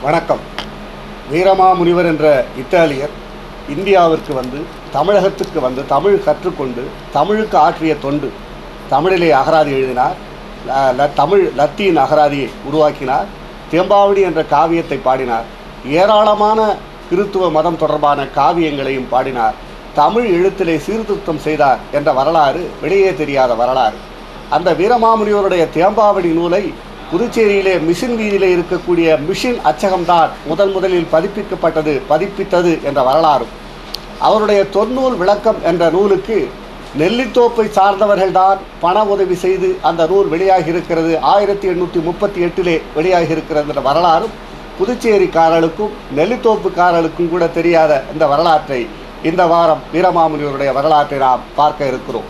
வணக்கம் வீரமாமுனிவர் என்ற இத்தாலியர் இந்தியாவிற்கு வந்து தமிழகத்துக்கு வந்து தமிழ் கற்றுக்கொண்டு தமிழுக்கு ஆற்றிய தொண்டு தமிழிலே அகராதி எழுதினார் ல- ல- தமிழ் லத்தீன் அகராதியை உருவாக்கினார் தேம்பாவடி என்ற காவியத்தை பாடினார் ஏராளமான கிறித்துவ மதம் தொடர்பான காவியங்களையும் பாடினார் தமிழ் எழுத்திலே சீர்திருத்தம் செய்தார் என்ற வரலாறு வெளியே தெரியாத வரலாறு அந்த வீரமாமுனிவருடைய தேம்பாவடி நூலை புதுச்சேரியிலே மிஷின் வீதியிலே இருக்கக்கூடிய மிஷின் அச்சகம்தான் முதன் முதலில் பதிப்பிக்கப்பட்டது பதிப்பித்தது என்ற வரலாறும் அவருடைய தொன்னூல் விளக்கம் என்ற நூலுக்கு நெல்லித்தோப்பை சார்ந்தவர்கள்தான் பண உதவி செய்து அந்த நூல் வெளியாகி இருக்கிறது ஆயிரத்தி எண்ணூற்றி முப்பத்தி எட்டிலே வெளியாகி இருக்கிறது என்ற வரலாறும் புதுச்சேரிக்காரர்களுக்கும் நெல்லித்தோப்புக்காரர்களுக்கும் கூட தெரியாத இந்த வரலாற்றை இந்த வாரம் வீரமாமுனிவருடைய வரலாற்றை நாம் பார்க்க இருக்கிறோம்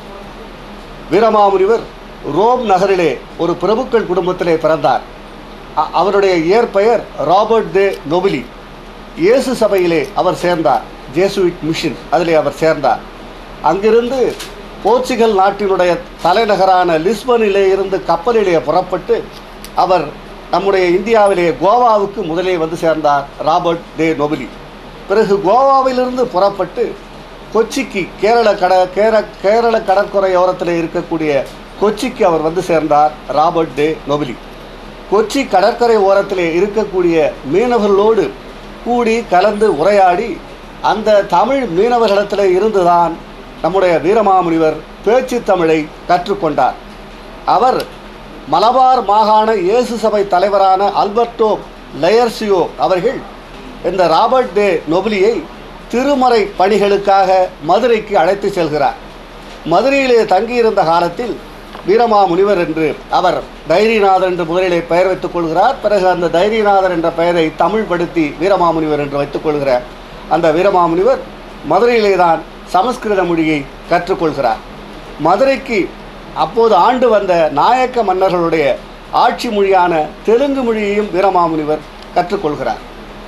வீரமாமுனிவர் ரோம் நகரிலே ஒரு பிரபுக்கள் குடும்பத்திலே பிறந்தார் அ- அவருடைய இயற்பெயர் ராபர்ட் தே நொபிலி இயேசு சபையிலே அவர் சேர்ந்தார் ஜேசுவிட் மிஷன் அதிலே அவர் சேர்ந்தார் அங்கிருந்து போர்ச்சுகல் நாட்டினுடைய தலைநகரான லிஸ்பனிலே இருந்து கப்பலிலே புறப்பட்டு அவர் நம்முடைய இந்தியாவிலே கோவாவுக்கு முதலே வந்து சேர்ந்தார் ராபர்ட் தே நொபிலி பிறகு கோவாவிலிருந்து புறப்பட்டு கொச்சிக்கு கேரள கட கேர கேரள கடற்கரையோரத்தில் இருக்கக்கூடிய கொச்சிக்கு அவர் வந்து சேர்ந்தார் ராபர்ட் டே நொபிலி கொச்சி கடற்கரை ஓரத்திலே இருக்கக்கூடிய மீனவர்களோடு கூடி கலந்து உரையாடி அந்த தமிழ் மீனவர்களிடத்தில் இருந்துதான் நம்முடைய வீரமாமுனிவர் பேச்சு தமிழை கற்றுக்கொண்டார் அவர் மலபார் மாகாண இயேசு சபை தலைவரான அல்பர்டோ லயர்சியோ அவர்கள் இந்த ராபர்ட் டே நொபிலியை திருமறை பணிகளுக்காக மதுரைக்கு அழைத்து செல்கிறார் மதுரையிலே தங்கியிருந்த காலத்தில் வீரமாமுனிவர் என்று அவர் தைரியநாதர் என்று முதலிலே பெயர் வைத்துக் கொள்கிறார் பிறகு அந்த தைரியநாதர் என்ற பெயரை தமிழ்படுத்தி வீரமாமுனிவர் என்று வைத்துக் கொள்கிறார் அந்த வீரமாமுனிவர் மதுரையிலே தான் சமஸ்கிருத மொழியை கற்றுக்கொள்கிறார் மதுரைக்கு அப்போது ஆண்டு வந்த நாயக்க மன்னர்களுடைய ஆட்சி மொழியான தெலுங்கு மொழியையும் வீரமாமுனிவர் கற்றுக்கொள்கிறார்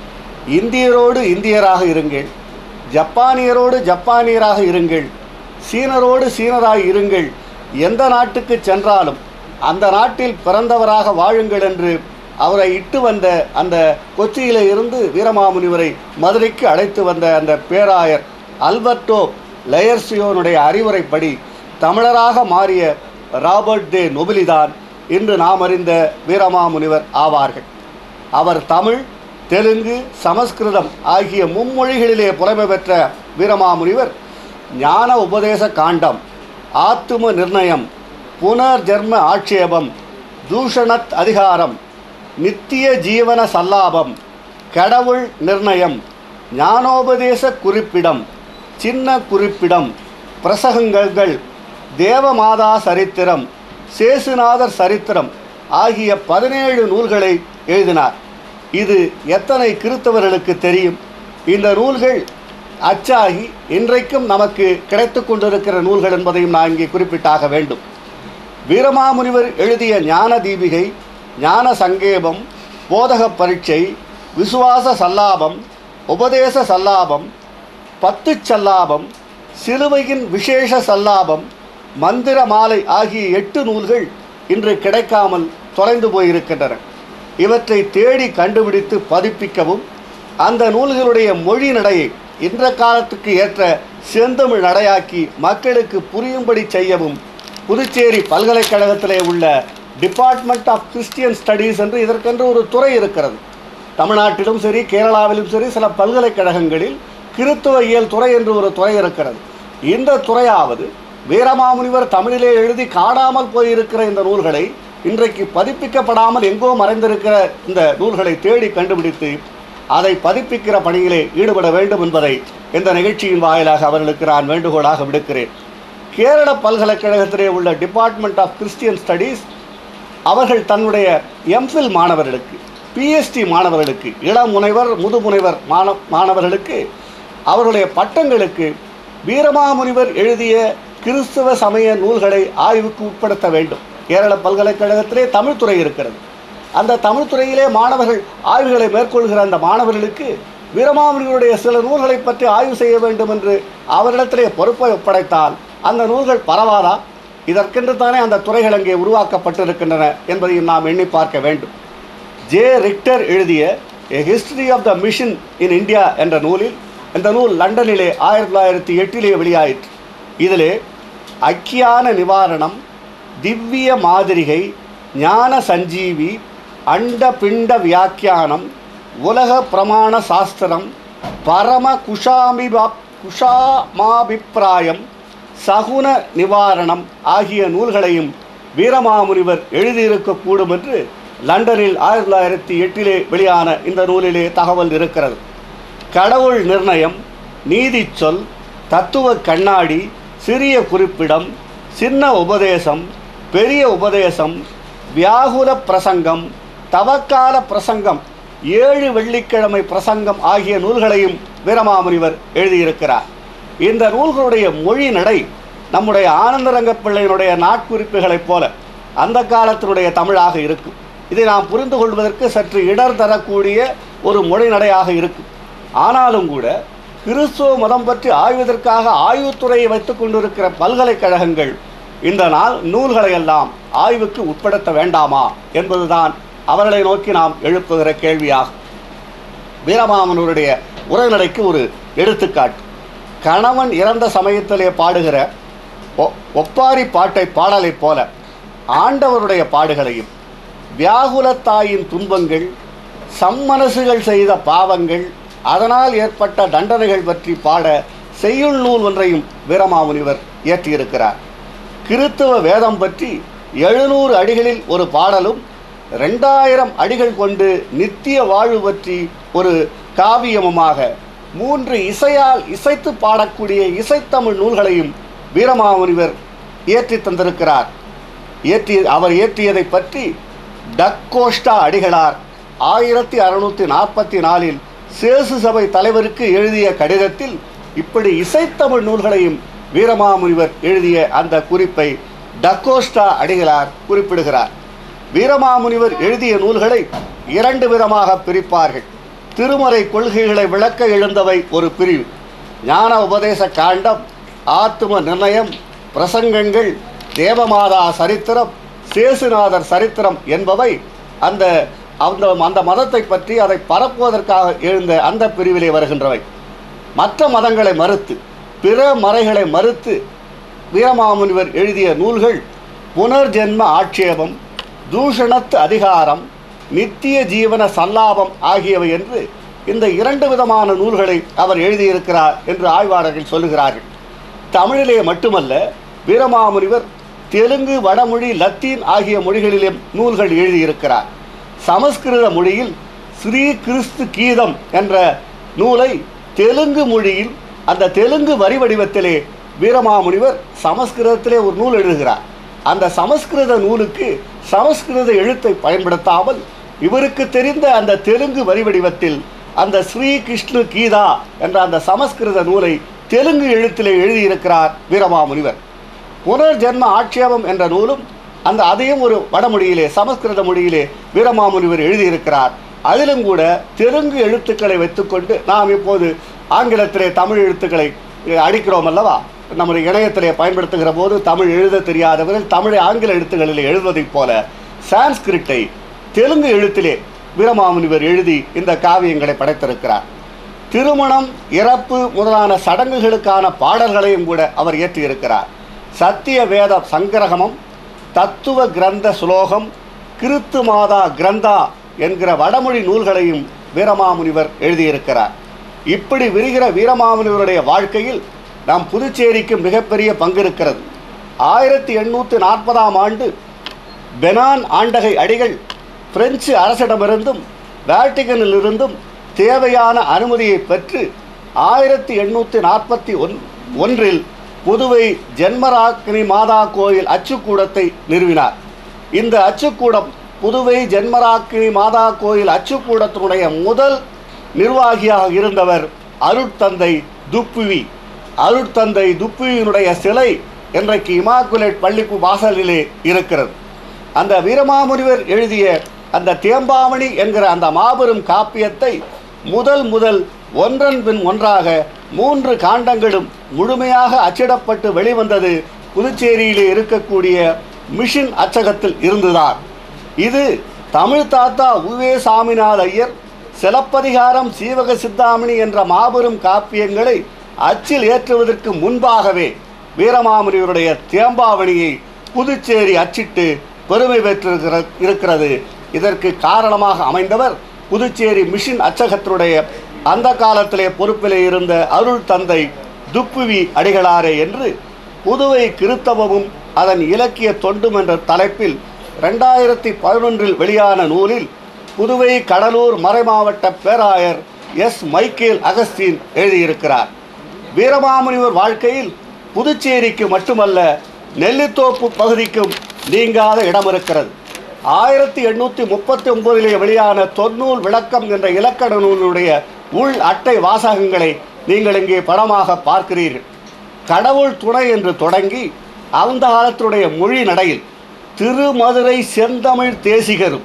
இந்தியரோடு இந்தியராக இருங்கள் ஜப்பானியரோடு ஜப்பானியராக இருங்கள் சீனரோடு சீனராக இருங்கள் எந்த நாட்டுக்கு சென்றாலும் அந்த நாட்டில் பிறந்தவராக வாழுங்கள் என்று அவரை இட்டு வந்த அந்த கொச்சியில இருந்து வீரமாமுனிவரை மதுரைக்கு அழைத்து வந்த அந்த பேராயர் அல்பர்டோ லயர்சியோனுடைய அறிவுரைப்படி தமிழராக மாறிய ராபர்ட் தே நொபிலிதான் இன்று நாம் அறிந்த வீரமாமுனிவர் ஆவார்கள் அவர் தமிழ் தெலுங்கு சமஸ்கிருதம் ஆகிய மும்மொழிகளிலே புலமை பெற்ற வீரமாமுனிவர் ஞான உபதேச காண்டம் ஆத்தும நிர்ணயம் புனர்ஜென்ம ஆட்சேபம் தூஷணத் அதிகாரம் நித்திய ஜீவன சல்லாபம் கடவுள் நிர்ணயம் ஞானோபதேச குறிப்பிடம் சின்ன குறிப்பிடம் பிரசங்கங்கள் தேவமாதா சரித்திரம் சேசுநாதர் சரித்திரம் ஆகிய பதினேழு நூல்களை எழுதினார் இது எத்தனை கிறித்தவர்களுக்கு தெரியும் இந்த நூல்கள் அச்சாகி இன்றைக்கும் நமக்கு கிடைத்து கொண்டிருக்கிற நூல்கள் என்பதையும் நான் இங்கே குறிப்பிட்டாக வேண்டும் வீரமாமுனிவர் எழுதிய ஞான தீபிகை ஞான சங்கேபம் போதக பரீட்சை விசுவாச சல்லாபம் உபதேச சல்லாபம் பத்து சல்லாபம் சிலுவையின் விசேஷ சல்லாபம் மந்திர மாலை ஆகிய எட்டு நூல்கள் இன்று கிடைக்காமல் தொலைந்து போயிருக்கின்றன இவற்றை தேடி கண்டுபிடித்து பதிப்பிக்கவும் அந்த நூல்களுடைய மொழி நடையை இன்ற காலத்துக்கு ஏற்ற செந்தமிழ் நடையாக்கி மக்களுக்கு புரியும்படி செய்யவும் புதுச்சேரி பல்கலைக்கழகத்திலே உள்ள டிபார்ட்மெண்ட் ஆஃப் கிறிஸ்டியன் ஸ்டடீஸ் என்று இதற்கென்று ஒரு துறை இருக்கிறது தமிழ்நாட்டிலும் சரி கேரளாவிலும் சரி சில பல்கலைக்கழகங்களில் கிறித்துவ இயல் துறை என்று ஒரு துறை இருக்கிறது இந்த துறையாவது வீரமாமுனிவர் தமிழிலே எழுதி காணாமல் போயிருக்கிற இந்த நூல்களை இன்றைக்கு பதிப்பிக்கப்படாமல் எங்கோ மறைந்திருக்கிற இந்த நூல்களை தேடி கண்டுபிடித்து அதை பதிப்பிக்கிற பணியிலே ஈடுபட வேண்டும் என்பதை இந்த நிகழ்ச்சியின் வாயிலாக அவர்களுக்கு நான் வேண்டுகோளாக விடுக்கிறேன் கேரள பல்கலைக்கழகத்திலே உள்ள டிபார்ட்மெண்ட் ஆஃப் கிறிஸ்டியன் ஸ்டடீஸ் அவர்கள் தன்னுடைய எம்ஃபில் மாணவர்களுக்கு பிஎஸ்டி மாணவர்களுக்கு இளம் முனைவர் முதுமுனைவர் மாண மாணவர்களுக்கு அவருடைய பட்டங்களுக்கு வீரமாமுனிவர் எழுதிய கிறிஸ்தவ சமய நூல்களை ஆய்வுக்கு உட்படுத்த வேண்டும் கேரள பல்கலைக்கழகத்திலே தமிழ்துறை இருக்கிறது அந்த தமிழ்துறையிலே மாணவர்கள் ஆய்வுகளை மேற்கொள்கிற அந்த மாணவர்களுக்கு வீரமாமுனிவருடைய சில நூல்களை பற்றி ஆய்வு செய்ய வேண்டும் என்று அவரிடத்திலே பொறுப்பை ஒப்படைத்தால் அந்த நூல்கள் பரவாதா இதற்கென்று தானே அந்த துறைகள் அங்கே உருவாக்கப்பட்டிருக்கின்றன என்பதையும் நாம் எண்ணி பார்க்க வேண்டும் ஜே ரிக்டர் எழுதிய A History of the Mission in India என்ற நூலில் இந்த நூல் லண்டனிலே ஆயிரத்தி தொள்ளாயிரத்தி எட்டிலே வெளியாயிற்று இதிலே அக்கியான நிவாரணம் திவ்ய மாதிரிகை ஞான சஞ்சீவி அண்ட பிண்ட வியாக்கியானம் உலக பிரமாண சாஸ்திரம் பரம குஷாமிபா குஷாமாபிப்பிராயம் சகுன நிவாரணம் ஆகிய நூல்களையும் வீரமாமுனிவர் எழுதியிருக்கக்கூடும் என்று லண்டனில் ஆயிரத்தி தொள்ளாயிரத்தி எட்டிலே வெளியான இந்த நூலிலே தகவல் இருக்கிறது கடவுள் நிர்ணயம் நீதி சொல் தத்துவ கண்ணாடி சிறிய குறிப்பிடம் சின்ன உபதேசம் பெரிய உபதேசம் வியாகுல பிரசங்கம் தவக்கால பிரசங்கம் ஏழு வெள்ளிக்கிழமை பிரசங்கம் ஆகிய நூல்களையும் வீரமாமுனிவர் எழுதியிருக்கிறார் இந்த நூல்களுடைய மொழி நடை நம்முடைய ஆனந்தரங்க பிள்ளையினுடைய நாட்குறிப்புகளைப் போல அந்த காலத்தினுடைய தமிழாக இருக்கும் இதை நாம் புரிந்து கொள்வதற்கு சற்று இடர் தரக்கூடிய ஒரு மொழி நடையாக இருக்கும் ஆனாலும் கூட கிறிஸ்துவ மதம் பற்றி ஆய்வதற்காக ஆய்வுத்துறையை வைத்துக் கொண்டிருக்கிற பல்கலைக்கழகங்கள் இந்த நாள் நூல்களை எல்லாம் ஆய்வுக்கு உட்படுத்த வேண்டாமா என்பதுதான் அவர்களை நோக்கி நாம் எழுப்புகிற கேள்வியாகும் வீரமாமனூருடைய உரைநடைக்கு ஒரு எடுத்துக்காட்டு கணவன் இறந்த சமயத்திலே பாடுகிற ஒ- ஒப்பாரி பாட்டை பாடலைப் போல ஆண்டவருடைய பாடுகளையும் வியாகுலத்தாயின் துன்பங்கள் சம்மனசுகள் செய்த பாவங்கள் அதனால் ஏற்பட்ட தண்டனைகள் பற்றி பாட செய்யுள் நூல் ஒன்றையும் வீரமாமுனிவர் இயற்றியிருக்கிறார் கிறித்துவ வேதம் பற்றி எழுநூறு அடிகளில் ஒரு பாடலும் ரெண்டாயிரம் அடிகள் கொண்டு நித்திய வாழ்வு பற்றி ஒரு காவியமுமாக மூன்று இசையால் இசைத்து பாடக்கூடிய இசைத்தமிழ் நூல்களையும் வீரமாமுனிவர் இயற்றி தந்திருக்கிறார் இயற்றி அவர் இயற்றியதை பற்றி டக்கோஷ்டா அடிகளார் ஆயிரத்தி அறுநூற்றி நாற்பத்தி நாலில் சேசு சபை தலைவருக்கு எழுதிய கடிதத்தில் இப்படி இசைத்தமிழ் நூல்களையும் வீரமாமுனிவர் எழுதிய அந்த குறிப்பை டக்கோஸ்டா அடிகளார் குறிப்பிடுகிறார் வீரமாமுனிவர் எழுதிய நூல்களை இரண்டு விதமாக பிரிப்பார்கள் திருமறை கொள்கைகளை விளக்க எழுந்தவை ஒரு பிரிவு ஞான உபதேச காண்டம் ஆத்தும நிர்ணயம் பிரசங்கங்கள் தேவமாதா சரித்திரம் சேசுநாதர் சரித்திரம் என்பவை அந்த அந்த அந்த மதத்தை பற்றி அதை பரப்புவதற்காக எழுந்த அந்த பிரிவிலே வருகின்றவை மற்ற மதங்களை மறுத்து பிற மறைகளை மறுத்து வீரமாமுனிவர் எழுதிய நூல்கள் புனர்ஜென்ம ஆட்சேபம் தூஷணத்து அதிகாரம் நித்திய ஜீவன சல்லாபம் ஆகியவை என்று இந்த இரண்டு விதமான நூல்களை அவர் எழுதியிருக்கிறார் என்று ஆய்வாளர்கள் சொல்லுகிறார்கள் தமிழிலே மட்டுமல்ல வீரமாமுனிவர் தெலுங்கு வடமொழி லத்தீன் ஆகிய மொழிகளிலும் நூல்கள் எழுதியிருக்கிறார் சமஸ்கிருத மொழியில் ஸ்ரீ கிறிஸ்து கீதம் என்ற நூலை தெலுங்கு மொழியில் அந்த தெலுங்கு வரி வடிவத்திலே வீரமாமுனிவர் சமஸ்கிருதத்திலே ஒரு நூல் எழுதுகிறார் அந்த சமஸ்கிருத நூலுக்கு சமஸ்கிருத எழுத்தை பயன்படுத்தாமல் இவருக்கு தெரிந்த அந்த தெலுங்கு வரி வடிவத்தில் அந்த ஸ்ரீ கிருஷ்ணு கீதா என்ற அந்த சமஸ்கிருத நூலை தெலுங்கு எழுத்திலே எழுதியிருக்கிறார் வீரமாமுனிவர் புனர்ஜென்ம ஆட்சேபம் என்ற நூலும் அந்த அதையும் ஒரு வடமொழியிலே சமஸ்கிருத மொழியிலே வீரமாமுனிவர் எழுதியிருக்கிறார் அதிலும் கூட தெலுங்கு எழுத்துக்களை வைத்துக்கொண்டு நாம் இப்போது ஆங்கிலத்திலே தமிழ் எழுத்துக்களை அஹ், அடிக்கிறோம் அல்லவா நம்முடைய இணையத்திலே பயன்படுத்துகிற போது தமிழ் எழுத தெரியாதவர்கள் தமிழை ஆங்கில எழுத்துக்களிலே எழுதுவதைப் போல சான்ஸ்கிரிட்டை தெலுங்கு எழுத்திலே வீரமாமுனிவர் எழுதி இந்த காவியங்களை படைத்திருக்கிறார் திருமணம் இறப்பு முதலான சடங்குகளுக்கான பாடல்களையும் கூட அவர் இயற்றியிருக்கிறார் சத்திய வேத சங்கிரகமம் தத்துவ கிரந்த சுலோகம் கிருத்து மாதா கிரந்தா என்கிற வடமொழி நூல்களையும் வீரமாமுனிவர் எழுதியிருக்கிறார் இப்படி விரிகிற வீரமாமுனிவருடைய வாழ்க்கையில் நம் புதுச்சேரிக்கு மிகப்பெரிய பங்கு இருக்கிறது ஆயிரத்தி எண்ணூற்றி நாற்பதாம் ஆண்டு பெனான் ஆண்டகை அடிகள் பிரெஞ்சு அரசிடமிருந்தும் வேட்டிகனிலிருந்தும் தேவையான அனுமதியை பெற்று ஆயிரத்தி எண்ணூற்றி நாற்பத்தி ஒன் ஒன்றில் புதுவை ஜென்மராக்கினி மாதா கோயில் அச்சுக்கூடத்தை நிறுவினார் இந்த அச்சுக்கூடம் புதுவை ஜென்மராக்கினி மாதா கோயில் அச்சுக்கூடத்தினுடைய முதல் நிர்வாகியாக இருந்தவர் அருட்தந்தை துப்புவி அருட்தந்தை துப்புவியினுடைய சிலை இன்றைக்கு இமாக்குலேட் பள்ளிக்கு வாசலிலே இருக்கிறது அந்த வீரமாமுனிவர் எழுதிய அந்த தேம்பாமணி என்கிற அந்த மாபெரும் காப்பியத்தை முதல் முதல் ஒன்றன் பின் ஒன்றாக மூன்று காண்டங்களும் முழுமையாக அச்சிடப்பட்டு வெளிவந்தது புதுச்சேரியிலே இருக்கக்கூடிய மிஷின் அச்சகத்தில் இருந்துதான் இது தமிழ் தாத்தா உவே சாமிநாத ஐயர் சிலப்பதிகாரம் சீவக சித்தாமணி என்ற மாபெரும் காப்பியங்களை அச்சில் ஏற்றுவதற்கு முன்பாகவே வீரமாமுனிவருடைய தேம்பாவணியை புதுச்சேரி அச்சிட்டு பெருமை பெற்றிருக்கிற இருக்கிறது இதற்கு காரணமாக அமைந்தவர் புதுச்சேரி மிஷின் அச்சகத்தினுடைய அந்த காலத்திலே பொறுப்பிலே இருந்த அருள் தந்தை துப்புவி அடிகளாரே என்று புதுவை கிறித்தவமும் அதன் இலக்கிய தொண்டும் என்ற தலைப்பில் ரெண்டாயிரத்தி பதினொன்றில் வெளியான நூலில் புதுவை கடலூர் மறைமாவட்ட பேராயர் எஸ் மைக்கேல் அகஸ்தீன் எழுதியிருக்கிறார் வீரமாமுனிவர் வாழ்க்கையில் புதுச்சேரிக்கு மட்டுமல்ல நெல்லித்தோப்பு பகுதிக்கும் நீங்காத இடம் இருக்கிறது ஆயிரத்தி எண்ணூற்றி முப்பத்தி ஒன்பதிலே வெளியான தொன்னூல் விளக்கம் என்ற இலக்கண நூலுடைய உள் அட்டை வாசகங்களை நீங்கள் இங்கே படமாக பார்க்கிறீர்கள் கடவுள் துணை என்று தொடங்கி அந்த காலத்துடைய மொழி நடையில் திருமதுரை செந்தமிழ் தேசிகரும்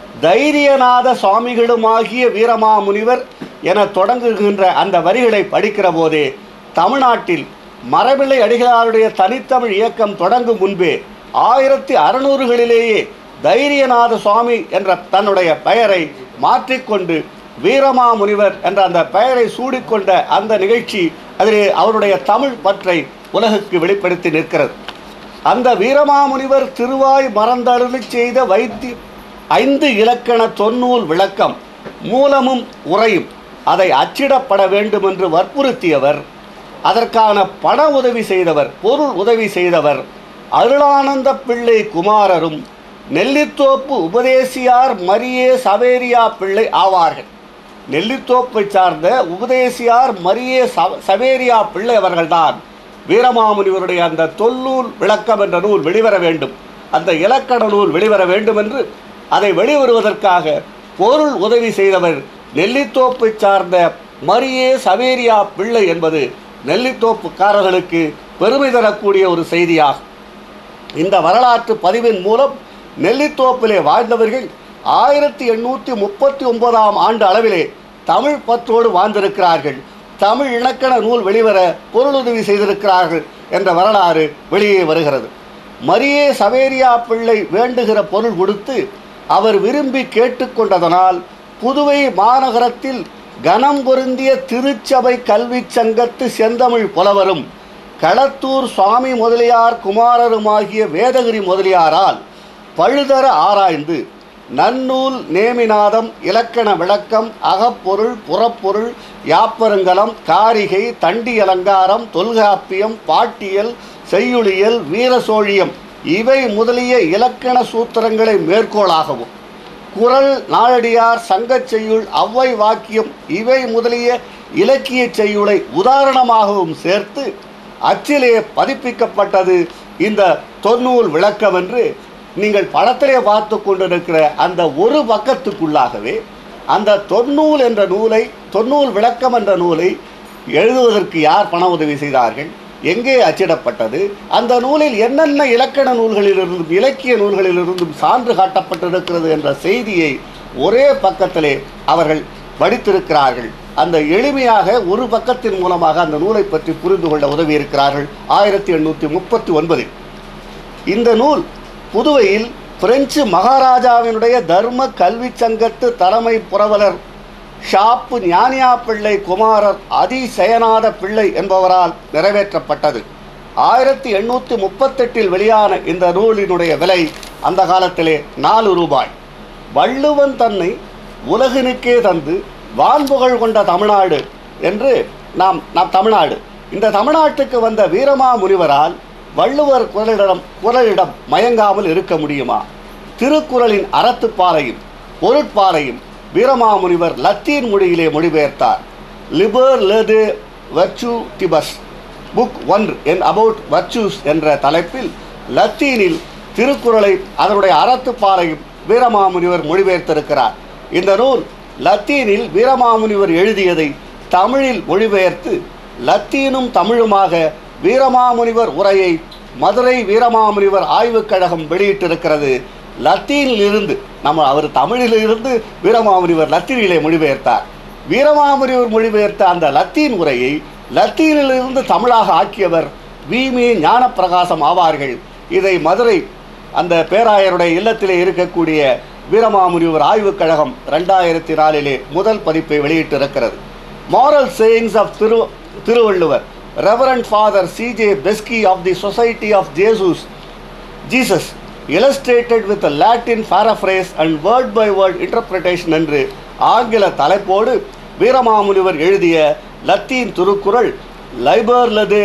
தைரியநாத சுவாமிகளுமாகிய வீரமாமுனிவர் என தொடங்குகின்ற அந்த வரிகளை படிக்கிற போதே தமிழ்நாட்டில் மரபிள்ளை அடிகளாருடைய தனித்தமிழ் இயக்கம் தொடங்கும் முன்பே ஆயிரத்தி அறுநூறுகளிலேயே தைரியநாத சுவாமி என்ற தன்னுடைய பெயரை மாற்றிக்கொண்டு வீரமாமுனிவர் என்ற அந்த பெயரை சூடிக்கொண்ட அந்த நிகழ்ச்சி அதிலே அவருடைய தமிழ் பற்றை உலகுக்கு வெளிப்படுத்தி நிற்கிறது அந்த வீரமாமுனிவர் திருவாய் மறந்தருளி செய்த வைத்தி ஐந்து இலக்கண தொன்னூல் விளக்கம் மூலமும் உரையும் அதை அச்சிடப்பட வேண்டும் என்று வற்புறுத்தியவர் அதற்கான பண உதவி செய்தவர் பொருள் உதவி செய்தவர் அருளானந்த பிள்ளை குமாரரும் நெல்லித்தோப்பு உபதேசியார் மரியே சவேரியா பிள்ளை ஆவார்கள் நெல்லித்தோப்பை சார்ந்த உபதேசியார் மரியே சவ- சவேரியா பிள்ளை அவர்கள்தான் வீரமாமுனிவருடைய அந்த தொல்லூல் விளக்கம் என்ற நூல் வெளிவர வேண்டும் அந்த இலக்கண நூல் வெளிவர வேண்டும் என்று அதை வெளிவருவதற்காக பொருள் உதவி செய்தவர் நெல்லித்தோப்பை சார்ந்த மரியே சவேரியா பிள்ளை என்பது நெல்லித்தோப்புக்காரர்களுக்கு பெருமை தரக்கூடிய ஒரு செய்தியாகும் இந்த வரலாற்று பதிவின் மூலம் நெல்லித்தோப்பிலே வாழ்ந்தவர்கள் ஆயிரத்தி எண்ணூற்றி முப்பத்தி ஒன்பதாம் ஆண்டு அளவிலே தமிழ் பற்றோடு வாழ்ந்திருக்கிறார்கள் தமிழ் இலக்கண நூல் வெளிவர பொருளுதவி செய்திருக்கிறார்கள் என்ற வரலாறு வெளியே வருகிறது மரியே சவேரியா பிள்ளை வேண்டுகிற பொருள் கொடுத்து அவர் விரும்பி கேட்டுக்கொண்டதனால் புதுவை மாநகரத்தில் கனம் பொருந்திய திருச்சபை கல்விச் சங்கத்து செந்தமிழ் புலவரும் களத்தூர் சுவாமி முதலியார் குமாரருமாகிய வேதகிரி முதலியாரால் பழுதர ஆராய்ந்து நன்னூல் நேமிநாதம் இலக்கண விளக்கம் அகப்பொருள் புறப்பொருள் யாப்பருங்கலம் காரிகை தண்டி அலங்காரம் தொல்காப்பியம் பாட்டியல் செய்யுளியல் வீரசோழியம் இவை முதலிய இலக்கண சூத்திரங்களை மேற்கோளாகவும் குறள் நாளடியார் சங்கச் செய்யுள் ஔவை வாக்கியம் இவை முதலிய இலக்கிய செய்யுளை உதாரணமாகவும் சேர்த்து அச்சிலே பதிப்பிக்கப்பட்டது இந்த தொன்னூல் விளக்கம் என்று நீங்கள் படத்திலே பார்த்து கொண்டிருக்கிற அந்த ஒரு பக்கத்துக்குள்ளாகவே அந்த தொன்னூல் என்ற நூலை தொன்னூல் விளக்கம் என்ற நூலை எழுதுவதற்கு யார் பண உதவி செய்தார்கள் எங்கே அச்சிடப்பட்டது அந்த நூலில் என்னென்ன இலக்கண நூல்களிலிருந்தும் இலக்கிய நூல்களிலிருந்தும் சான்று காட்டப்பட்டிருக்கிறது என்ற செய்தியை ஒரே பக்கத்திலே அவர்கள் படித்திருக்கிறார்கள் அந்த எளிமையாக ஒரு பக்கத்தின் மூலமாக அந்த நூலை பற்றி புரிந்து கொள்ள உதவி இருக்கிறார்கள் ஆயிரத்தி எண்ணூற்றி முப்பத்தி ஒன்பதில் இந்த நூல் புதுவையில் பிரெஞ்சு மகாராஜாவினுடைய தர்ம கல்விச் சங்கத்து தலைமை புரவலர் ஷாப்பு ஞானியா பிள்ளை குமாரர் அதிசயநாத பிள்ளை என்பவரால் நிறைவேற்றப்பட்டது ஆயிரத்தி எண்ணூற்றி முப்பத்தெட்டில் வெளியான இந்த நூலினுடைய விலை அந்த காலத்திலே நாலு ரூபாய் வள்ளுவன் தன்னை உலகினுக்கே தந்து வான்புகழ் கொண்ட தமிழ்நாடு என்று நாம் நாம் தமிழ்நாடு இந்த தமிழ்நாட்டுக்கு வந்த வீரமா முனிவரால் வள்ளுவர் குரலிடம் குரலிடம் மயங்காமல் இருக்க முடியுமா திருக்குறளின் அறத்துப்பாலையும் பொருட்பாலையும் வீரமாமுனிவர் லத்தீன் மொழியிலே மொழிபெயர்த்தார் லிபர் லெது வர்ச்சு டிபஸ் book one on about virtues என்ற தலைப்பில் லத்தீனில் திருக்குறளை அதனுடைய அறத்துப்பாலையும் வீரமாமுனிவர் மொழிபெயர்த்திருக்கிறார் இந்த நூல் லத்தீனில் வீரமாமுனிவர் எழுதியதை தமிழில் மொழிபெயர்த்து லத்தீனும் தமிழுமாக வீரமாமுனிவர் உரையை மதுரை வீரமாமுனிவர் ஆய்வுக் கழகம் வெளியிட்டிருக்கிறது லத்தீனில் இருந்து நம்ம அவர் தமிழிலிருந்து வீரமாமுனிவர் லத்தீனிலே மொழிபெயர்த்தார் வீரமாமுனிவர் மொழிபெயர்த்த அந்த லத்தீன் உரையை லத்தீனிலிருந்து தமிழாக ஆக்கியவர் வீமே ஞானப்பிரகாசம் ஆவார்கள் இதை மதுரை அந்த பேராயருடைய இல்லத்திலே இருக்கக்கூடிய வீரமாமுனிவர் ஆய்வுக் கழகம் ரெண்டாயிரத்தி நாலிலே முதல் பதிப்பை வெளியிட்டிருக்கிறது moral sayings of Thiru Thiruvalluvar reverend father CJ Beschi of the society of Jesus Jesus illustrated with a Latin paraphrase and word by word interpretation என்று ஆங்கில தலைப்போடு வீரமாமுனிவர் எழுதிய லத்தீன் திருக்குறள் லைபர்லது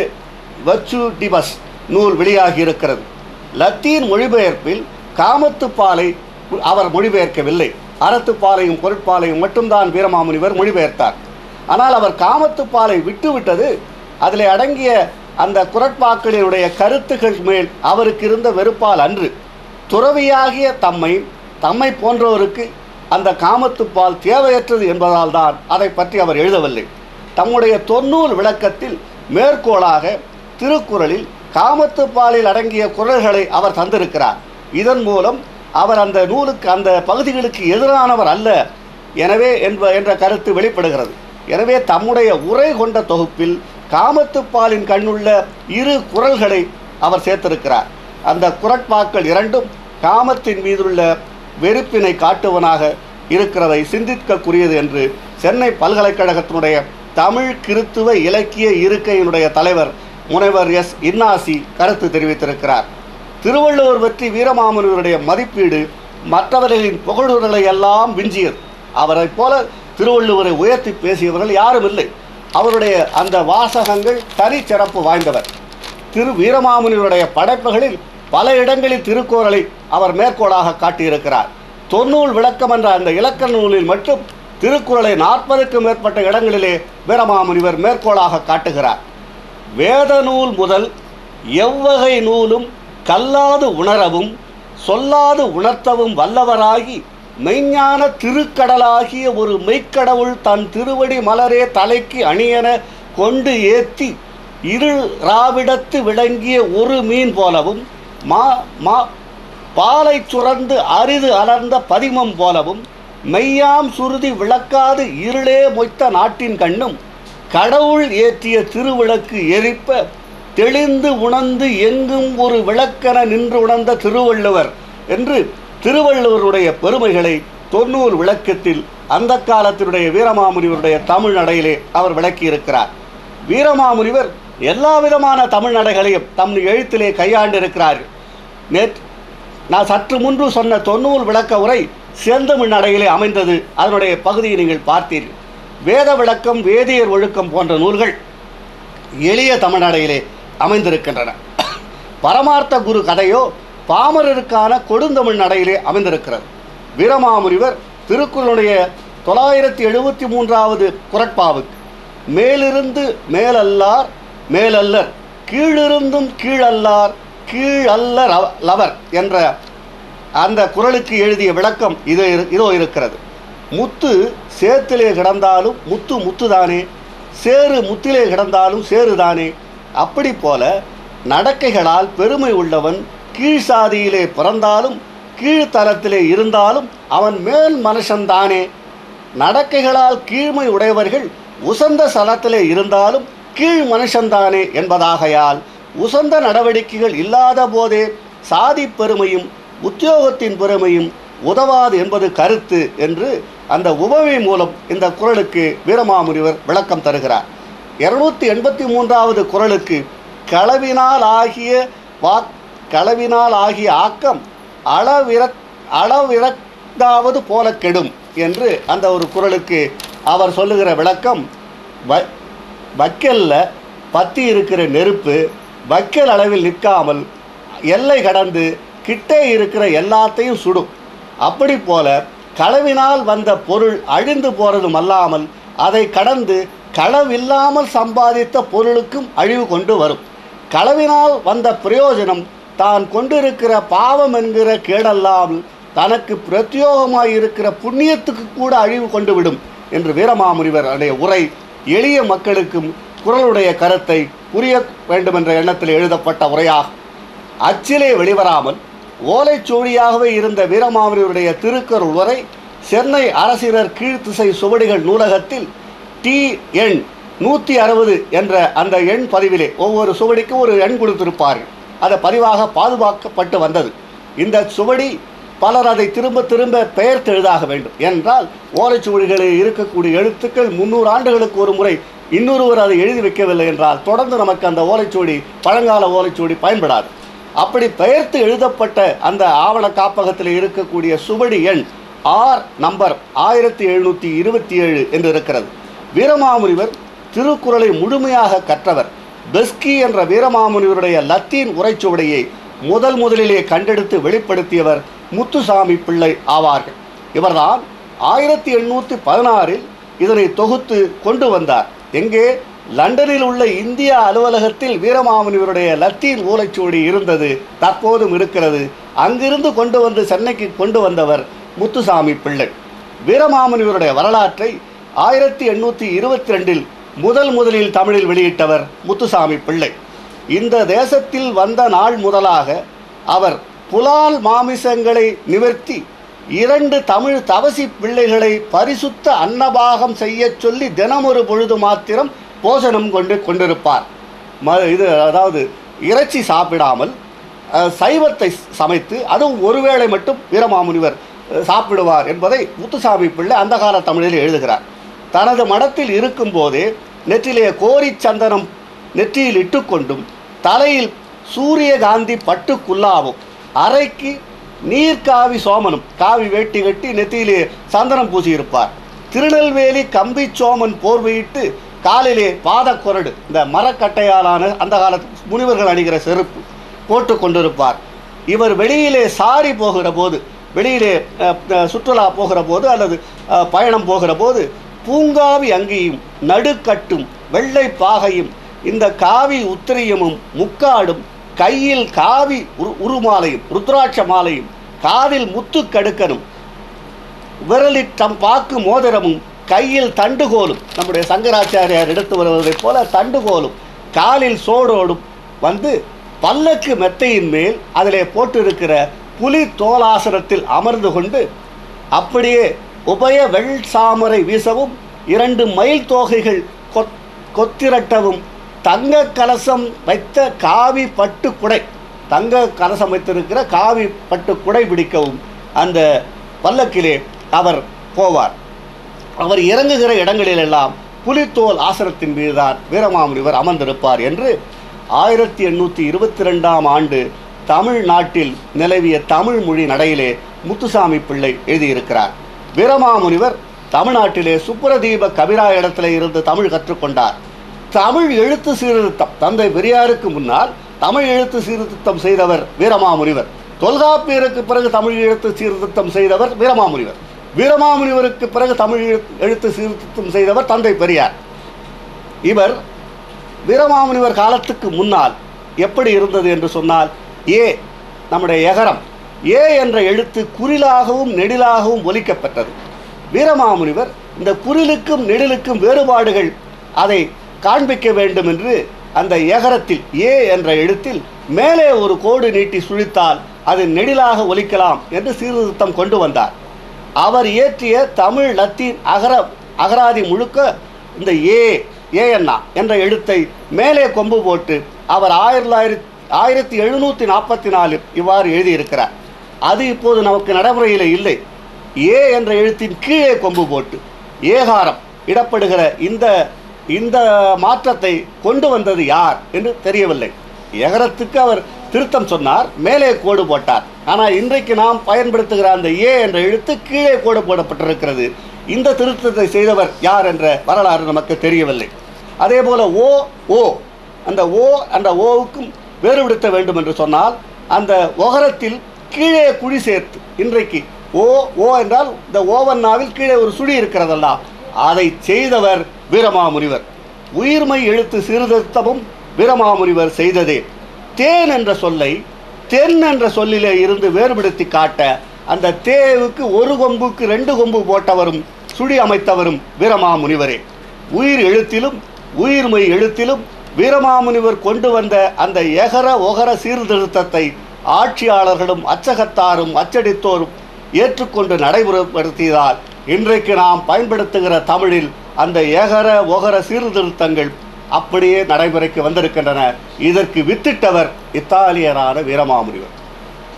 வச்சுடிபஸ் நூல் வெளியாகி இருக்கிறது லத்தீன் மொழிபெயர்ப்பில் காமத்துப்பாலை அவர் மொழிபெயர்க்கவில்லை அறத்துப்பாலையும் பொருட்பாலையும் மட்டும்தான் வீரமாமுனிவர் மொழிபெயர்த்தார் ஆனால் அவர் காமத்துப்பாலை விட்டுவிட்டது அதில் அடங்கிய அந்த குரட்பாக்களினுடைய கருத்துக்கள் மேல் அவருக்கு இருந்த வெறுப்பால் அன்று துறவியாகிய தம்மை தம்மை போன்றோருக்கு அந்த காமத்துப்பால் தேவையற்றது என்பதால் தான் அதை பற்றி அவர் எழுதவில்லை தம்முடைய தொன்னூல் விளக்கத்தில் மேற்கோளாக திருக்குறளில் காமத்துப்பாலில் அடங்கிய குரல்களை அவர் தந்திருக்கிறார் இதன் மூலம் அவர் அந்த நூலுக்கு அந்த பகுதிகளுக்கு எதிரானவர் அல்ல எனவே என்ப என்ற கருத்து வெளிப்படுகிறது எனவே தம்முடைய உரை கொண்ட தொகுப்பில் காமத்துப்பாலின் கண்ணுள்ள இரு குரல்களை அவர் சேர்த்திருக்கிறார் அந்த குரட்பாக்கள் இரண்டும் காமத்தின் மீதுள்ள வெறுப்பினை காட்டுவனாக இருக்கிறதை சிந்திக்கக்கூடியது என்று சென்னை பல்கலைக்கழகத்தினுடைய தமிழ் கிறித்துவ இலக்கிய இருக்கையினுடைய தலைவர் முனைவர் எஸ் இன்னாசி கருத்து தெரிவித்திருக்கிறார் திருவள்ளுவர் பற்றி வீரமாமுனிவருடைய மதிப்பீடு மற்றவர்களின் புகழுரைகளை எல்லாம் விஞ்சியது அவரைப் போல திருவள்ளுவரை உயர்த்தி பேசியவர்கள் யாரும் இல்லை அவருடைய அந்த வாசகங்கள் தனிச்சிறப்பு வாய்ந்தவர் திரு வீரமாமுனிவருடைய படைப்புகளில் பல இடங்களில் திருக்குறளை அவர் மேற்கோளாக காட்டியிருக்கிறார் தொன்னூல் விளக்கம் என்ற அந்த இலக்கண நூலில் மட்டும் திருக்குறளை நாற்பதுக்கும் மேற்பட்ட இடங்களிலே வீரமாமுனிவர் மேற்கோளாக காட்டுகிறார் வேத நூல் முதல் எவ்வகை நூலும் கல்லாது உணரவும் சொல்லாது உணர்த்தவும் வல்லவராகி மெய்ஞான திருக்கடலாகிய ஒரு மெய்க்கடவுள் தன் திருவடி மலரே தலைக்கு அணியென கொண்டு ஏத்தி இருள் ராவிடத்து விளங்கிய ஒரு மீன் போலவும் மா மா பாலை சுரந்து அரிது அலர்ந்த பதிமம் போலவும் மெய்யாம் சுருதி விளக்காது இருளே மொய்த்த நாட்டின் கண்ணும் கடவுள் ஏற்றிய திருவிளக்கு எரிப்ப தெளிந்து உணர்ந்து எங்கும் ஒரு விளக்கென நின்று உணர்ந்த திருவள்ளுவர் என்று திருவள்ளுவருடைய பெருமைகளை தொன்னூல் விளக்கத்தில் அந்த காலத்தினுடைய வீரமாமுனிவருடைய தமிழ் நடையிலே அவர் விளக்கியிருக்கிறார் வீரமாமுனிவர் எல்லா விதமான தமிழ் நடைகளையும் தம் எழுத்திலே கையாண்டிருக்கிறார் நேற்று நான் சற்று முன்பு சொன்ன தொன்னூல் விளக்க உரை செந்தமிழ் நடையிலே அமைந்தது அதனுடைய பகுதியை நீங்கள் பார்த்தீர்கள் வேத விளக்கம் வேதியர் ஒழுக்கம் போன்ற நூல்கள் எளிய தமிழ்நடையிலே அமைந்திருக்கின்றன பரமார்த்த குரு கதையோ பாமரருக்கான கொடுந்தமிழ் நடையிலே அமைந்திருக்கிறது வீரமாமுனிவர் திருக்குறளுடைய தொள்ளாயிரத்தி எழுபத்தி மூன்றாவது குரட்பாவுக்கு மேலிருந்து மேலல்லார் மேலல்லர் கீழிருந்தும் கீழல்லார் கீழல்ல ரவ- லவர் என்ற அந்த குறளுக்கு எழுதிய விளக்கம் இது இரு- இதோ இருக்கிறது முத்து சேத்திலே கிடந்தாலும் முத்து முத்துதானே சேறு முத்திலே கிடந்தாலும் சேறுதானே அப்படி போல நடக்கைகளால் பெருமை உள்ளவன் கீழ் சாதியிலே பிறந்தாலும் கீழ்த்தலத்திலே இருந்தாலும் அவன் மேல் மனுஷன்தானே நடக்கைகளால் கீழ்மை உடையவர்கள் உசந்த சலத்திலே இருந்தாலும் கீழ் மனுஷன்தானே என்பதாகையால் உசந்த நடவடிக்கைகள் இல்லாத போதே சாதி பெருமையும் உத்தியோகத்தின் பெருமையும் உதவாது என்பது கருத்து என்று அந்த உபமை மூலம் இந்த குறளுக்கு வீரமாமுனிவர் விளக்கம் தருகிறார் இருநூத்தி எண்பத்தி மூன்றாவது குறளுக்கு களவினால் ஆகிய வாக் களவினால் ஆகிய ஆக்கம் அளவிர அளவிறக்காவது போல கெடும் என்று அந்த ஒரு குறளுக்கு அவர் சொல்லுகிற விளக்கம் வ வக்கல்ல பத்தி இருக்கிற நெருப்பு வக்கல் அளவில் நிற்காமல் எல்லை கடந்து கிட்டே இருக்கிற எல்லாத்தையும் சுடும் அப்படி போல களவினால் வந்த பொருள் அழிந்து போறதும் அல்லாமல் அதை கடந்து களவில்லாமல் சம்பாதித்த பொருளுக்கும் அழிவு கொண்டு வரும் களவினால் வந்த பிரயோஜனம் தான் கொண்டிருக்கிற பாவம் என்கிற கேடல்லாமல் தனக்கு பிரத்யோகமாய் இருக்கிற புண்ணியத்துக்கு கூட அழிவு கொண்டு விடும் என்று வீரமாமுனிவர் அவருடைய உரை எளிய மக்களுக்கும் குறளுடைய கருத்தை புரிய வேண்டும் என்ற எண்ணத்தில் எழுதப்பட்ட உரையாகும் அச்சிலே வெளிவராமல் ஓலைச்சுவடியாகவே இருந்த வீரமாமுனிவருடைய திருக்குறள் உரை சென்னை அரசினர் கீழ்த்திசை சுவடிகள் நூலகத்தில் டி எண் நூற்றி அறுபது என்ற அந்த எண் பதிவிலே ஒவ்வொரு சுவடிக்கும் ஒரு எண் கொடுத்திருப்பார்கள் அது பதிவாக பாதுகாக்கப்பட்டு வந்தது இந்த சுவடி பலர் அதை திரும்ப திரும்ப பெயர்த்து எழுதாக வேண்டும் என்றால் ஓலைச்சுவடிகளில் இருக்கக்கூடிய எழுத்துக்கள் முந்நூறு ஆண்டுகளுக்கு ஒரு முறை இன்னொருவர் அதை எழுதி வைக்கவில்லை என்றால் தொடர்ந்து நமக்கு அந்த ஓலைச்சுவடி பழங்கால ஓலைச்சுவடி பயன்படாது அப்படி பெயர்த்து எழுதப்பட்ட அந்த ஆவண காப்பகத்தில் இருக்கக்கூடிய சுவடி எண் ஆர் நம்பர் ஆயிரத்தி எழுநூற்றி இருபத்தி ஏழு என்று இருக்கிறது வீரமாமுனிவர் திருக்குறளை முழுமையாக கற்றவர் பெஸ்கி என்ற வீரமாமுனிவருடைய லத்தீன் உரைச்சுவடியை முதல் முதலிலே கண்டெடுத்து வெளிப்படுத்தியவர் முத்துசாமி பிள்ளை ஆவார்கள் இவர்தான் ஆயிரத்தி எண்ணூற்றி பதினாறில் இதனை தொகுத்து கொண்டு வந்தார் எங்கே லண்டனில் உள்ள இந்திய அலுவலகத்தில் வீரமாமுனிவருடைய லத்தீன் ஓலைச்சுவடி இருந்தது தற்போதும் இருக்கிறது அங்கிருந்து கொண்டு வந்து சென்னைக்கு கொண்டு வந்தவர் முத்துசாமி பிள்ளை வீரமாமுனிவருடைய வரலாற்றை ஆயிரத்தி எண்ணூற்றி இருபத்தி ரெண்டில் முதல் முதலில் தமிழில் வெளியிட்டவர் முத்துசாமி பிள்ளை இந்த தேசத்தில் வந்த நாள் முதலாக அவர் புலால் மாமிசங்களை நிவர்த்தி இரண்டு தமிழ் தவசி பிள்ளைகளை பரிசுத்த அன்னபாகம் செய்யச் சொல்லி தினமொரு பொழுது மாத்திரம் போஜனம் கொண்டு கொண்டிருப்பார் ம இது அதாவது இறைச்சி சாப்பிடாமல் அஹ், சைவத்தை சமைத்து அதுவும் ஒருவேளை மட்டும் வீரமாமுனிவர் அஹ், சாப்பிடுவார் என்பதை முத்துசாமி பிள்ளை அந்த கால தமிழில் எழுதுகிறார் தனது மடத்தில் இருக்கும்போதே நெற்றிலே கோரி சந்தனம் நெற்றியில் இட்டுக்கொண்டும் தலையில் சூரியகாந்தி பட்டு குல்லாவும் அரைக்கு நீர்க்காவி சோமனும் காவி வேட்டி கட்டி நெத்தியிலே சந்தனம் பூசியிருப்பார் திருநெல்வேலி கம்பி சோமன் போர்வையிட்டு காலிலே பாதக்குரடு இந்த மரக்கட்டையாலான அந்த கால முனிவர்கள் அணிகிற செருப்பு போட்டு கொண்டிருப்பார் இவர் வெளியிலே சாரி போகிற போது வெளியிலே அஹ், அஹ், சுற்றுலா போகிற போது அல்லது அஹ், பயணம் போகிற போது பூங்காவி அங்கியும் நடுக்கட்டும் வெள்ளை பாகையும் இந்த காவி உத்திரியமும் முக்காடும் கையில் காவி உரு உருமாலையும் ருத்ராட்ச மாலையும் காதில் முத்து கடுக்கனும் விரலில் தம் பாக்கு மோதிரமும் கையில் தண்டுகோலும் நம்முடைய சங்கராச்சாரியார் எடுத்து வருவதைப் போல தண்டுகோலும் காலில் சோடோடும் வந்து பல்லக்கு மெத்தையின் மேல் அதிலே போட்டிருக்கிற புலி தோலாசனத்தில் அமர்ந்து கொண்டு அப்படியே உபய வெள் சாமரை வீசவும் இரண்டு மயில் தோகைகள் கொத் கொத்திரட்டவும் தங்க கலசம் வைத்த காவி பட்டு குடை தங்க கலசம் வைத்திருக்கிற காவி பட்டு குடை பிடிக்கவும் அந்த பல்லக்கிலே அவர் போவார் அவர் இறங்குகிற இடங்களிலெல்லாம் புலித்தோல் ஆசனத்தின் மீதுதான் வீரமாமுனிவர் அமர்ந்திருப்பார் என்று ஆயிரத்தி எண்ணூற்றி இருபத்தி ரெண்டாம் ஆண்டு தமிழ்நாட்டில் நிலவிய தமிழ் மொழி நடையிலே முத்துசாமி பிள்ளை எழுதியிருக்கிறார் வீரமாமுனிவர் தமிழ்நாட்டிலே சுப்ரதீப கபிரா இடத்துல இருந்து தமிழ் கற்றுக்கொண்டார் தமிழ் எழுத்து சீர்திருத்தம் தந்தை பெரியாருக்கு முன்னால் தமிழ் எழுத்து சீர்திருத்தம் செய்தவர் வீரமாமுனிவர் தொல்காப்பியருக்கு பிறகு தமிழ் எழுத்து சீர்திருத்தம் செய்தவர் வீரமாமுனிவர் வீரமாமுனிவருக்கு பிறகு தமிழ் எழுத்து- எழுத்து சீர்திருத்தம் செய்தவர் தந்தை பெரியார் இவர் வீரமாமுனிவர் காலத்துக்கு முன்னால் எப்படி இருந்தது என்று சொன்னால் ஏ நம்முடைய எகரம் ஏ என்ற எழுத்து குறிலாகவும் நெடிலாகவும் ஒலிக்கப்பட்டது வீரமாமுனிவர் இந்த குறிலுக்கும் நெடிலுக்கும் வேறுபாடுகள் அதை காண்பிக்க வேண்டும் என்று அந்த எகரத்தில் ஏ என்ற எழுத்தில் மேலே ஒரு கோடு நீட்டி சுழித்தால் அது நெடிலாக ஒலிக்கலாம் என்று சீர்திருத்தம் கொண்டு வந்தார் அவர் இயற்றிய தமிழ் லத்தீன் அகர அகராதி முழுக்க இந்த ஏ ஏஎன்னா என்ற எழுத்தை மேலே கொம்பு போட்டு அவர் ஆயிரத்தி தொள்ளாயிரத்தி ஆயிரத்தி எழுநூற்றி நாற்பத்தி நாலில் இவ்வாறு எழுதியிருக்கிறார் அது இப்போது நமக்கு நடைமுறையில் இல்லை ஏ என்ற எழுத்தின் கீழே கொம்பு போட்டு ஏகாரம் இடப்படுகிற இந்த இந்த மாற்றத்தை கொண்டு வந்தது யார் என்று தெரியவில்லை எகரத்துக்கு அவர் திருத்தம் சொன்னார் மேலே கோடு போட்டார் ஆனால் இன்றைக்கு நாம் பயன்படுத்துகிற அந்த ஏ என்ற எழுத்து கீழே கோடு போடப்பட்டிருக்கிறது இந்த திருத்தத்தை செய்தவர் யார் என்ற வரலாறு நமக்கு தெரியவில்லை அதே போல ஓ ஓ அந்த ஓ அந்த ஓவுக்கும் வேறுபடுத்த வேண்டும் என்று சொன்னால் அந்த ஒகரத்தில் கீழே குழி சேர்த்து இன்றைக்கு ஓ ஓ என்றால் இந்த ஓவன்னாவில் கீழே ஒரு சுழி இருக்கிறதல்ல அதை செய்தவர் வீரமாமுனிவர் உயிர்மை எழுத்து சீர்திருத்தமும் வீரமாமுனிவர் செய்ததே தேன் என்ற சொல்லை தென் என்ற சொல்லிலே இருந்து வேறுபடுத்தி காட்ட அந்த தேவுக்கு ஒரு கொம்புக்கு ரெண்டு கொம்பு போட்டவரும் சுழி அமைத்தவரும் வீரமாமுனிவரே உயிர் எழுத்திலும் உயிர்மை எழுத்திலும் வீரமாமுனிவர் கொண்டு வந்த அந்த எகர ஒகர சீர்திருத்தத்தை ஆட்சியாளர்களும் அச்சகத்தாரும் அச்சடித்தோரும் ஏற்றுக்கொண்டு நடைமுறைப்படுத்தியதால் இன்றைக்கு நாம் பயன்படுத்துகிற தமிழில் அந்த ஏகர ஒகர சீர்திருத்தங்கள் அப்படியே நடைமுறைக்கு வந்திருக்கின்றன இதற்கு வித்திட்டவர் இத்தாலியரான வீரமாமுனிவர்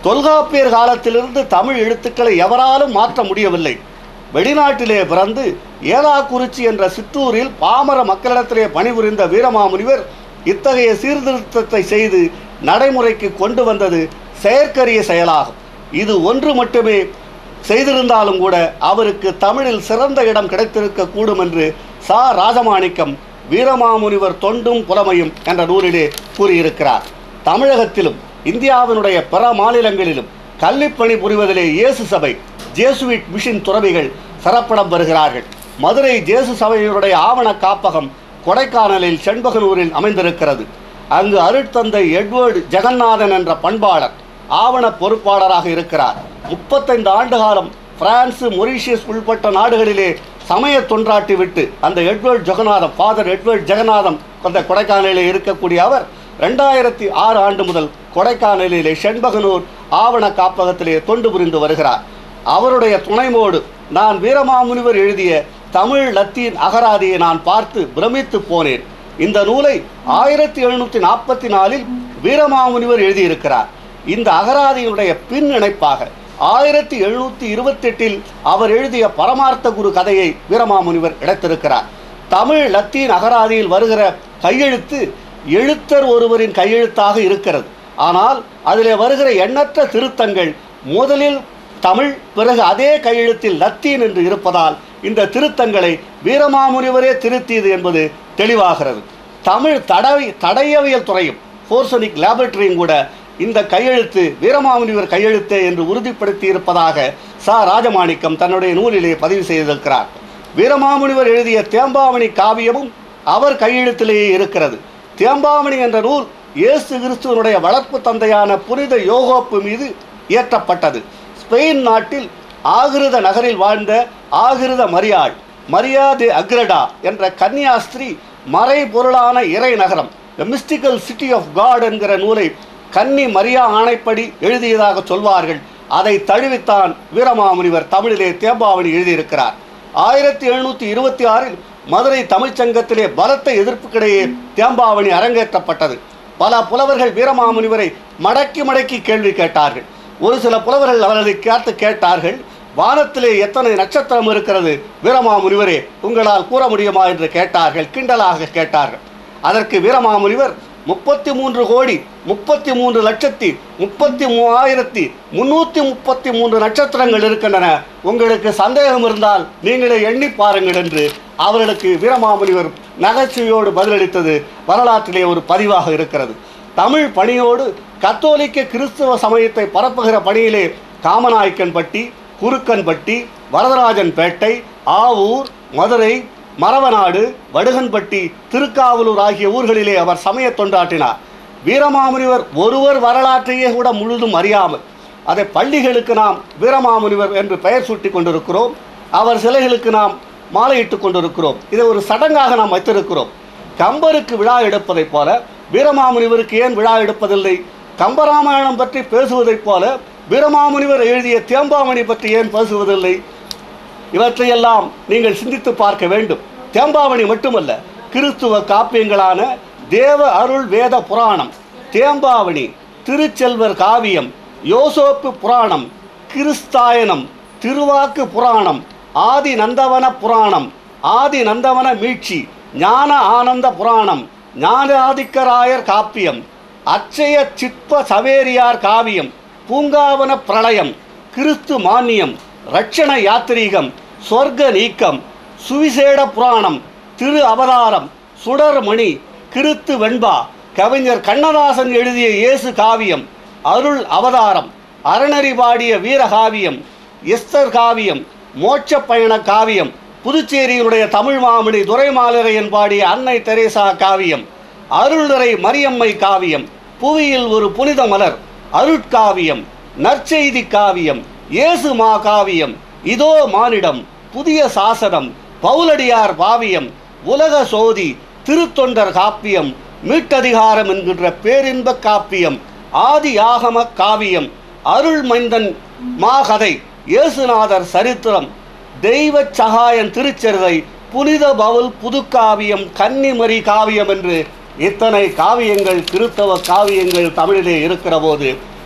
தொல்காப்பியர் காலத்திலிருந்து தமிழ் எழுத்துக்களை எவராலும் மாற்ற முடியவில்லை வெளிநாட்டிலே பிறந்து ஏலாக்குறிச்சி என்ற சிற்றூரில் பாமர மக்களிடத்திலே பணிபுரிந்த வீரமாமுனிவர் இத்தகைய சீர்திருத்தத்தை செய்து நடைமுறைக்கு கொண்டு வந்தது செயற்கரிய செயலாகும் இது ஒன்று மட்டுமே செய்திருந்தாலும் கூட அவருக்கு தமிழில் சிறந்த இடம் கிடைத்திருக்க கூடும் என்று சா ராஜமாணிக்கம் வீரமாமுனிவர் தொண்டும் புலமையும் என்ற நூலிலே கூறியிருக்கிறார் தமிழகத்திலும் இந்தியாவினுடைய பிற மாநிலங்களிலும் கல்விப்பணி புரிவதிலே இயேசு சபை ஜேசுவிட் மிஷின் துறவிகள் சிறப்பிடம் வருகிறார்கள் மதுரை ஜேசு சபையினுடைய ஆவண காப்பகம் கொடைக்கானலில் செண்பகனூரில் அமைந்திருக்கிறது அங்கு அருட்தந்தை எட்வர்டு ஜெகநாதன் என்ற பண்பாளர் ஆவண பொறுப்பாளராக இருக்கிறார் முப்பத்தைந்து ஆண்டு காலம் பிரான்ஸ் மொரீஷியஸ் உள்பட்ட நாடுகளிலே சமய தொன்றாட்டி விட்டு அந்த Edward Jeganatham father Edward Jeganatham அந்த கொடைக்கானலிலே இருக்கக்கூடிய அவர் ரெண்டாயிரத்தி ஆறு ஆண்டு முதல் கொடைக்கானலிலே செண்பகனூர் ஆவண காப்பகத்திலே தொண்டு புரிந்து வருகிறார் அவருடைய துணைமோடு நான் வீரமாமுனிவர் எழுதிய தமிழ் லத்தீன் அகராதியை நான் பார்த்து பிரமித்து போனேன் இந்த நூலை ஆயிரத்தி எழுநூற்றி நாற்பத்தி நாலில் வீரமாமுனிவர் எழுதியிருக்கிறார் இந்த அகராதியினுடைய பின் இணைப்பாக ஆயிரத்தி எழுநூற்றி இருபத்தெட்டில் அவர் எழுதிய பரமார்த்த குரு கதையை வீரமாமுனிவர் இணைத்திருக்கிறார் தமிழ் லத்தீன் அகராதியில் வருகிற கையெழுத்து எழுத்தர் ஒருவரின் கையெழுத்தாக இருக்கிறது ஆனால் அதிலே வருகிற எண்ணற்ற திருத்தங்கள் முதலில் தமிழ் பிறகு அதே கையெழுத்தில் லத்தீன் என்று இருப்பதால் இந்த திருத்தங்களை வீரமாமுனிவரே திருத்தியது என்பது தெளிவாகிறது தமிழ் தடவி தடயவியல் துறையும் ஃபோர்சனிக் லேபரட்டரியும் கூட இந்த கையெழுத்து வீரமாமுனிவர் கையெழுத்தே என்று உறுதிப்படுத்தி இருப்பதாக ச ராஜமாணிக்கம் தன்னுடைய நூலிலே பதிவு செய்திருக்கிறார் வீரமாமுனிவர் எழுதிய தேம்பாவணி காவியமும் அவர் கையெழுத்திலேயே இருக்கிறது தேம்பாவணி என்ற நூல் இயேசு கிறிஸ்துவனுடைய வளர்ப்பு தந்தையான புனித யோகோப்பு மீது இயற்றப்பட்டது ஸ்பெயின் நாட்டில் ஆகிருத நகரில் வாழ்ந்த ஆகிருத மரியாள் மரியா தி அக்ரடா என்ற கன்னியாஸ்திரி மறைபொருளான இறை நகரம் the mystical city of God என்கிற நூலை கன்னி மரியா ஆணைப்படி எழுதியதாக சொல்வார்கள் அதை தழுவித்தான் வீரமாமுனிவர் தமிழிலே தேம்பாவணி எழுதியிருக்கிறார் ஆயிரத்தி எழுநூற்றி இருபத்தி ஆறில் மதுரை தமிழ்ச்சங்கத்திலே பலத்த எதிர்ப்புக்கிடையே தேம்பாவணி அரங்கேற்றப்பட்டது பல புலவர்கள் வீரமாமுனிவரை மடக்கி மடக்கி கேள்வி கேட்டார்கள் ஒரு சில புலவர்கள் அவர்களை கேட்டு கேட்டார்கள் வானத்திலே எத்தனை நட்சத்திரம் இருக்கிறது வீரமாமுனிவரே உங்களால் கூற முடியுமா என்று கேட்டார்கள் கிண்டலாக கேட்டார்கள் அதற்கு வீரமாமுனிவர் முப்பத்தி மூன்று கோடி முப்பத்தி மூன்று லட்சத்தி முப்பத்தி மூவாயிரத்தி முன்னூற்றி முப்பத்தி மூன்று நட்சத்திரங்கள் இருக்கின்றன உங்களுக்கு சந்தேகம் இருந்தால் நீங்களே எண்ணி பாருங்கள் என்று அவர்களுக்கு வீரமாமுனிவர் நகைச்சுவையோடு பதிலளித்தது வரலாற்றிலே ஒரு பதிவாக இருக்கிறது தமிழ் பணியோடு கத்தோலிக்க கிறிஸ்தவ சமயத்தை பரப்புகிற பணியிலே காமநாயக்கன்பட்டி குறுக்கன்பட்டி வரதராஜன் பேட்டை ஆவூர் மதுரை மரவநாடு வடுகன்பட்டி திருக்காவலூர் ஆகிய ஊர்களிலே அவர் சமய தொண்டாற்றினார் வீரமாமுனிவர் ஒருவர் வரலாற்றையே கூட முழுதும் அறியாமல் அதை பள்ளிகளுக்கு நாம் வீரமாமுனிவர் என்று பெயர் சூட்டி கொண்டிருக்கிறோம் அவர் சிலைகளுக்கு நாம் மாலையிட்டு கொண்டிருக்கிறோம் இதை ஒரு சடங்காக நாம் வைத்திருக்கிறோம் கம்பருக்கு விழா எடுப்பதைப் போல வீரமாமுனிவருக்கு ஏன் விழா எடுப்பதில்லை கம்பராமாயணம் பற்றி பேசுவதைப் போல வீரமாமுனிவர் எழுதிய தேம்பாமணி பற்றி ஏன் பேசுவதில்லை இவற்றையெல்லாம் நீங்கள் சிந்தித்து பார்க்க வேண்டும் தேம்பாவணி மட்டுமல்ல கிறிஸ்துவ காப்பியங்களான தேவ அருள் வேத புராணம் தேம்பாவணி திருச்செல்வர் காவியம் யோசோப்பு புராணம் கிறிஸ்தாயனம் திருவாக்கு புராணம் ஆதி நந்தவன புராணம் ஆதி நந்தவன மீட்சி ஞான ஆனந்த புராணம் ஞானாதிக்கராயர் காப்பியம் அச்சய சிற்ப சவேரியார் காவியம் பூங்காவன பிரளயம் கிறிஸ்து மானியம் ரட்சண யாத்திரீகம் சொர்க்க நீக்கம் சுவிசேட புராணம் திரு அவதாரம் சுடர்மணி கிறித்து வெண்பா கவிஞர் கண்ணதாசன் எழுதிய இயேசு காவியம் அருள் அவதாரம் அறநெறி பாடிய வீரகாவியம் எஸ்தர் காவியம் மோட்ச பயண காவியம் புதுச்சேரியினுடைய தமிழ் மாமணி துரைமாலரையன் பாடிய அன்னை தெரேசா காவியம் அருள்நிறை மரியம்மை காவியம் புவியில் ஒரு புனித மலர் அருட்காவியம் நற்செய்தி காவியம் இயேசு மா காவியம் இதோ மானிடம் புதிய சாசனம் பவுலடியார் பாவியம் உலக சோதி திருத்தொண்டர் காப்பியம் மீட்டதிகாரம் என்கின்ற பேரின்ப காப்பியம் ஆதி ஆகம காவியம் அருள் மைந்தன் மாகதை இயேசுநாதர் சரித்திரம் தெய்வ சகாயன் திருச்சரிதை புனித பவுல் புதுக்காவியம் கன்னிமரி காவியம் என்று இத்தனை காவியங்கள் கிறித்தவ காவியங்கள் தமிழிலே இருக்கிற போது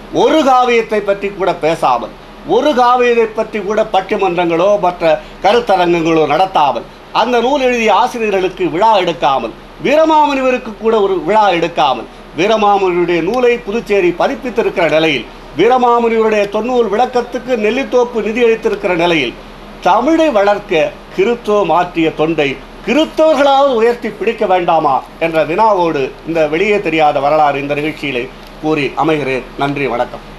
ஒரு காவியத்தை பற்றி கூட பேசாமல் ஒரு காவியத்தை பற்றி கூட பட்டிமன்றங்களோ மற்ற கருத்தரங்கங்களோ நடத்தாமல் அந்த நூல் எழுதிய ஆசிரியர்களுக்கு விழா எடுக்காமல் வீரமாமுனிவருக்கு கூட ஒரு விழா எடுக்காமல் வீரமாமுனிவருடைய நூலை புதுச்சேரி பதிப்பித்திருக்கிற நிலையில் வீரமாமுனிவருடைய தொன்னூல் விளக்கத்துக்கு நெல்லித்தோப்பு நிதியளித்திருக்கிற நிலையில் தமிழை வளர்க்க கிறித்துவம் மாற்றிய தொண்டை கிறித்தவர்களாவது உயர்த்தி பிடிக்க வேண்டாமா என்ற வினாவோடு இந்த வெளியே தெரியாத வரலாறு இந்த நிகழ்ச்சியிலே கூறி அமைகிறேன் நன்றி வணக்கம்